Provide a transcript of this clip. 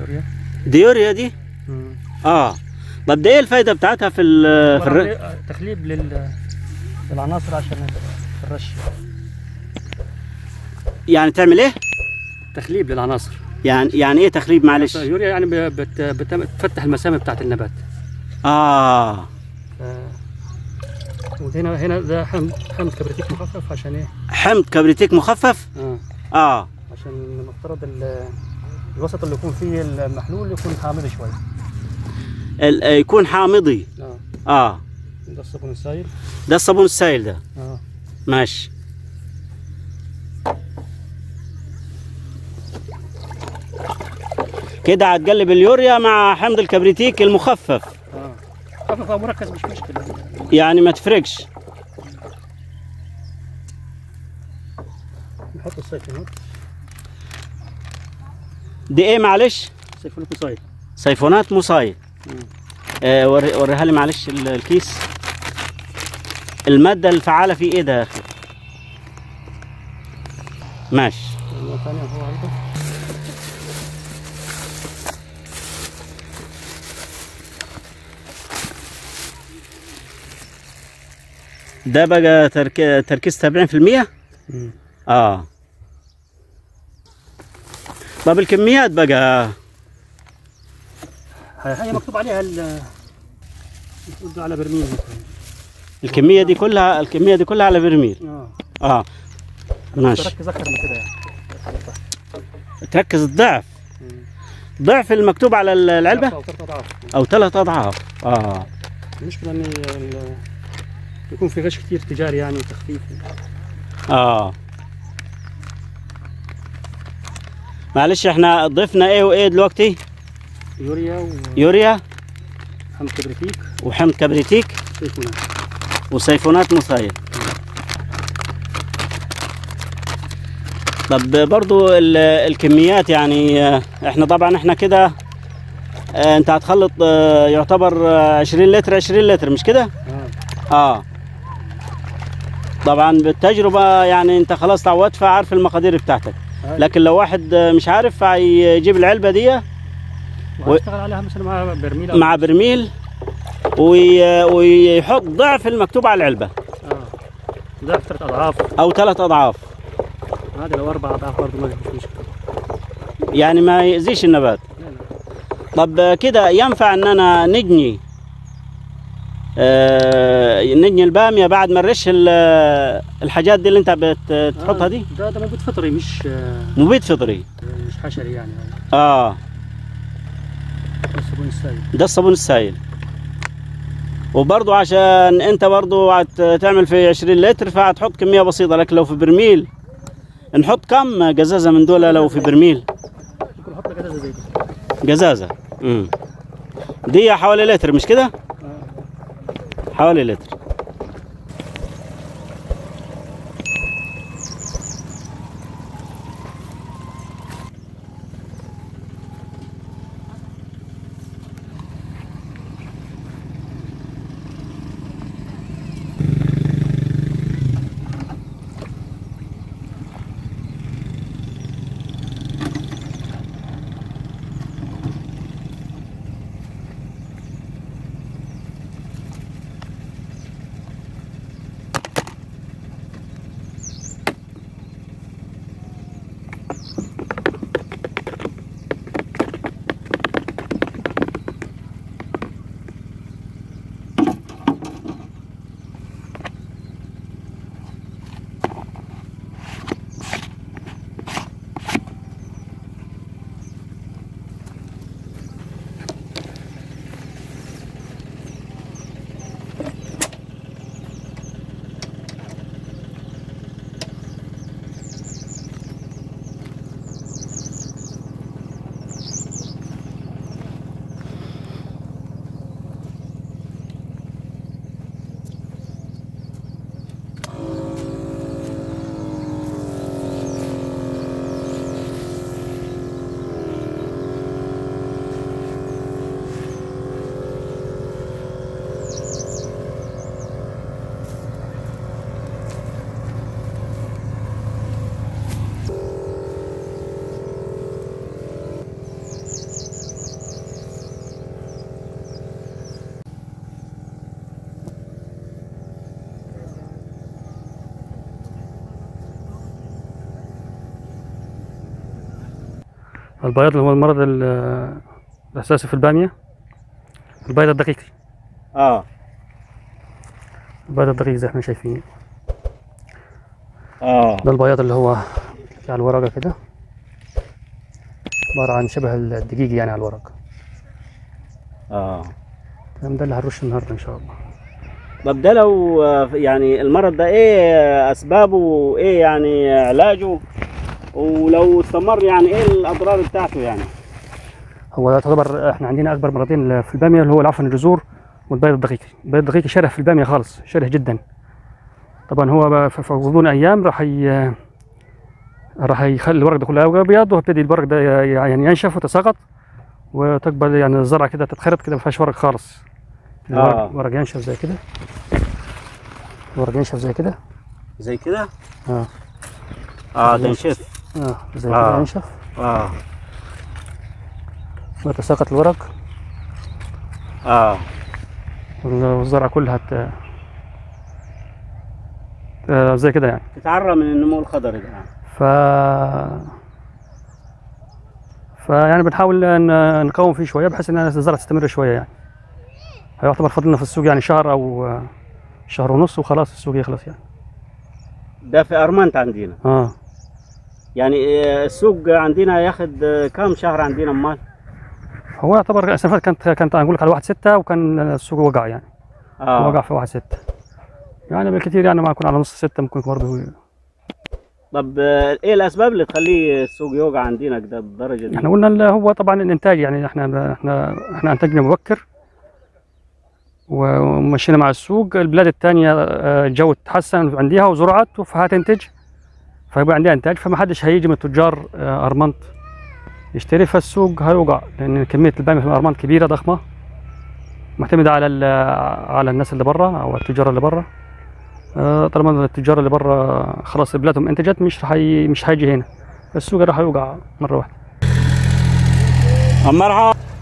يوريا ديوريا دي اه طب ده ايه الفايده بتاعتها في ال في الر... عبارة عن تخليب لل للعناصر عشان الرش يعني تعمل ايه تخليب للعناصر يعني يعني ايه تخريب معلش يوريا يعني ب- بت... بت... بتفتح المسام بتاعت النبات اه ف- وهنا هنا ده حمض حمض كبريتيك مخفف عشان ايه؟ حمض كبريتيك مخفف اه اه عشان المفترض ال- الوسط اللي يكون فيه المحلول يكون حامض شوي ال- آه، يكون حامضي اه اه ده الصابون السائل ده الصابون السائل ده اه ماشي كده هتقلب اليوريا مع حمض الكبريتيك المخفف اه خفف او مركز مش مشكله يعني ما تفرقش نحط السيفونات دي ايه معلش سيفونات مصايد سيفونات مصايد آه وري- وريها لي معلش ال- الكيس المادة الفعالة في ايه ده يا اخي ماشي مرة ثانية هو عنده ده بقى ترك... تركيز 70% اه طب الكميات بقى هي مكتوب عليها ال مكتوب على برميل مثلا الكمية دي كلها الكمية دي كلها على برميل اه اه ماشي تركز اكثر من كده يعني تركز الضعف ضعف المكتوب على ال- العلبة أو ثلاث اضعاف او ثلاث اضعاف اه المشكلة ان ال- يكون في غش كثير تجاري يعني وتخفيف اه معلش احنا ضفنا ايه وايه دلوقتي يوريا يوريا وحمض كبريتيك وحمض كبريتيك سيفونات وسيفونات مصايد طب برضو ال- الكميات يعني آه، احنا طبعا احنا كده آه، انت هتخلط آه، يعتبر آه، 20 لتر 20 لتر مش كده اه اه طبعا بالتجربة يعني انت خلاص تعودت فعارف المقادير بتاعتك هاي. لكن لو واحد آه، مش عارف فيجيب العلبة دي واشتغل عليها مثلا مع برميل أو- مع برميل وي- ويحط ضعف المكتوب على العلبة اه ضعف ثلاث اضعاف او ثلاث اضعاف هذا لو اربع اضعاف برضه ما في مشكله يعني ما يأذيش النبات لا لا طب كده ينفع ان انا نجني آه نجني الباميه بعد ما نرش ال- الحاجات دي اللي انت بتحطها آه، دي ده ده مبيد فطري مش آه، مبيد فطري مش حشري يعني اه الصابون السائل ده الصابون السائل وبرضو عشان انت برضو هتعمل في 20 لتر فهتحط كميه بسيطه لكن لو في برميل نحط كم جزازه من دول لو في برميل ممكن نحط لك ازازه زي دي جزازه امم دي حوالي لتر مش كده آه. حوالي لتر البياض اللي هو المرض ال- الاساسي في الباميه البياض الدقيقي اه البياض الدقيق زي ما احنا شايفين اه ده البياض اللي هو على الورقه كده عباره عن شبه الدقيق يعني على الورق اه تمام ده اللي هنرش النهارده ان شاء الله طب ده لو آه، يعني المرض ده ايه اسبابه وايه يعني علاجه ولو استمر يعني ايه الاضرار بتاعته يعني هو يعتبر احنا عندنا اكبر مرضين في الباميه اللي هو العفن الجذور والبيض الدقيقي البيض الدقيقي شره في الباميه خالص شره جدا طبعا هو بقى في في غضون ايام راح ي... راح يخلي الورق ده كله ابيض ويبتدي الورق ده ي- يعني ينشف ويتساقط وتقبل يعني الزرعه كده تتخرط كده ما فيهاش ورق خالص الورق آه. الورق ينشف زي كده الورق ينشف زي كده زي كده اه اه تنشف اه زي آه. كده ينشف اه ويتساقط الورق اه والزرعه كلها ت... آه، زي كده يعني تتعرى من النمو الخضري ده ف فيعني بنحاول ن- نقاوم فيه شويه بحيث ان الزرعه تستمر شويه يعني هيعتبر فضلنا في السوق يعني شهر او آه، شهر ونص وخلاص السوق يخلص يعني ده في ارمنت عندنا اه يعني آه، السوق عندنا ياخد آه، كم شهر عندنا امال هو يعتبر السنه اللي فاتت كانت كانت اقول لك على واحد ستة وكان السوق وقع يعني اه وقع في واحد ستة يعني بالكثير يعني ما يكون على نص ستة ممكن يكون برضه طب آه، ايه الاسباب اللي تخليه السوق يوقع عندنا كده بالدرجه دي احنا قلنا اللي هو طبعا الانتاج يعني احنا احنا احنا انتجنا مبكر ومشينا مع السوق البلاد الثانيه آه، الجو تحسن عندها وزرعت فهتنتج فيبقى عندها انتاج فما حدش هيجي من التجار آه، ارمنت يشتري فالسوق هيوقع لان كميه الباميه في الارمنت كبيره ضخمه معتمده على ال- على الناس اللي برا او التجار اللي برا آه، طالما التجار اللي برا خلاص بلادهم انتجت مش حي مش هيجي هنا السوق راح يوقع مره واحده مرحبا